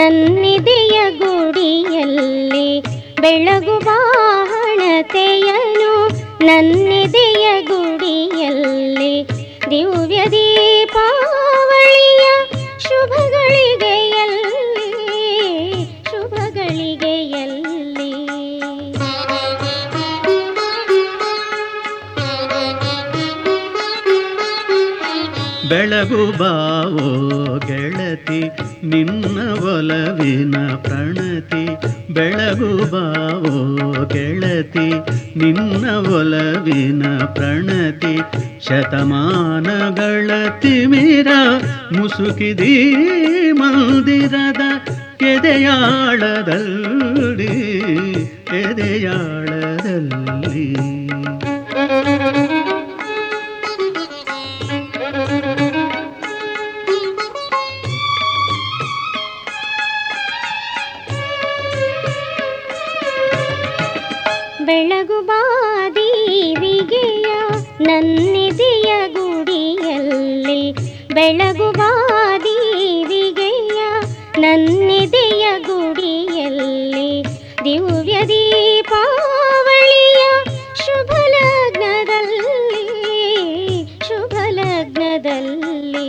ನನ್ನಿದೆಯ ಗುಡಿಯಲ್ಲಿ ಬೆಳಗು ಬಾಹಣತೆಯನು ನನ್ನಿದೆಯ ಗುಡಿಯಲ್ಲಿ ದಿವ್ಯ ದೀಪಾವಳಿಯ ಶುಭಗಳಿಗೆಯಲ್ಲಿ ಶುಭಗಳಿಗೆಯಲ್ಲಿ ಬೆಳಗು ಬಾವೋ ಗೆಳತಿ ನಿನ್ನ ಒಲವಿನ ಪ್ರಣತಿ ಬೆಳಗು ಬಾವೋ ಗೆಳತಿ ನಿನ್ನ ಒಲವಿನ ಪ್ರಣತಿ ಶತಮಾನಗಳ ತಿಮಿರ ಮುಸುಕಿದಿ ಮಂದಿರದ ಎದೆಯಾಳದಲ್ಲಿ ಎದೆಯಾಳದಲ್ಲಿ ಬೆಳಗು ಬಾದೀವಿಗೆಯ ನನ್ನಿದೆಯ ಗುಡಿಯಲ್ಲಿ ಬೆಳಗು ಬಾದೀವಿಗೆಯ ನನ್ನಿದೆಯ ಗುಡಿಯಲ್ಲಿ ದಿವ್ಯ ದೀಪಾವಳಿಯ ಶುಭ ಲಗ್ನದಲ್ಲಿ ಶುಭ ಲಗ್ನದಲ್ಲಿ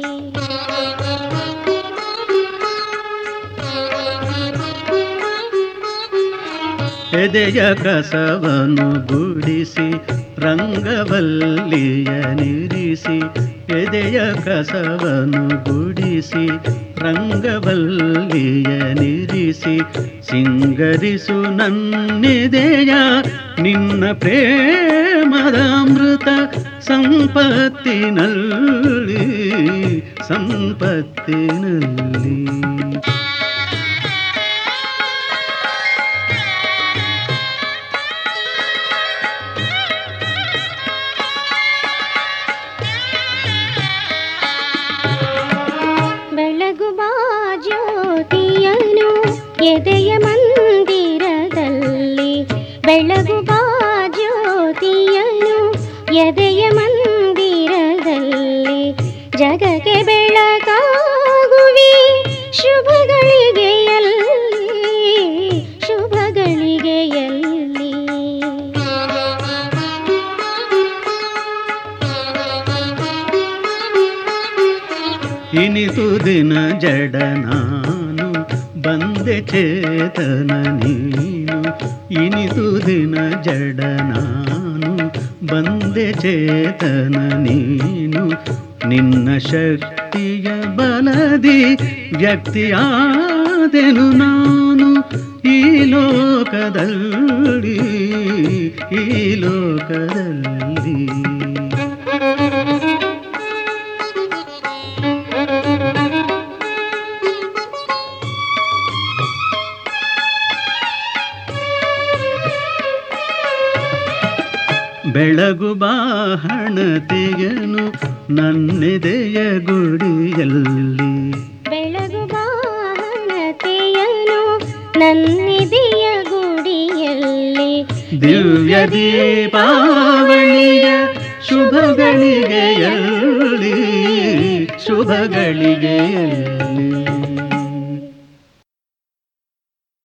ಎದೆಯ ಕಸವನು ಗುಡಿಸಿ ರಂಗವಲ್ಲಿಯ ನಿರಿಸಿ ಎದೆಯ ಕಸವನು ಗುಡಿಸಿ ರಂಗವಲ್ಲಿಯ ನಿರಿಸಿ ಸಿಂಗರಿಸು ನನ್ನಿದೆಯ ನಿನ್ನ ಪ್ರೇಮದ ಅಮೃತ ಸಂಪತ್ತಿನಲ್ಲಿ ಸಂಪತ್ತಿನಲ್ಲಿ ಬೆಳಗು ಬಾಜ್ಯೋತಿಯನು ಎದೆಯ ಮಂದಿರದಲ್ಲಿ ಬೆಳಗು ಬಾಜ್ಯೋತಿಯನು ಎದೆಯ ಮಂದಿರದಲ್ಲಿ ಜಗಕ್ಕೆ ಬೆಳಕಾಗುವಿ ಶುಭಗಳಿಗೆಯಲ್ಲಿ ಶುಭಗಳಿಗೆಯಲ್ಲಿ ಇನಿತು ದಿನ ಜಡ ನಾನು ಬಂದೆ ಚೇತನ ನೀನು ಇನಿತು ದಿನ ಜಡ ನಾನು ಬಂದೆ ಚೇತನ ನೀನು ನಿನ್ನ ಶಕ್ತಿಯ ಬಲದಿ ವ್ಯಕ್ತಿಯಾದೆನು ನಾನು ಈ ಲೋಕದಲ್ಲಿ ಈ ಲೋಕದಲ್ಲಿ ಬೆಳಗು ಬಾಹಣತೆಯನು ನನ್ನೆದೆಯ ಗುಡಿಯಲ್ಲಿ ಬೆಳಗು ಬಾಣತೆಯನು ನನ್ನಿದೆಯ ಗುಡಿಯಲ್ಲಿ ದಿವ್ಯ ದೀಪಾವಳಿಯ ಶುಭಗಳಿಗೆಯಲ್ಲಿ ಶುಭಗಳಿಗೆಯಲ್ಲಿ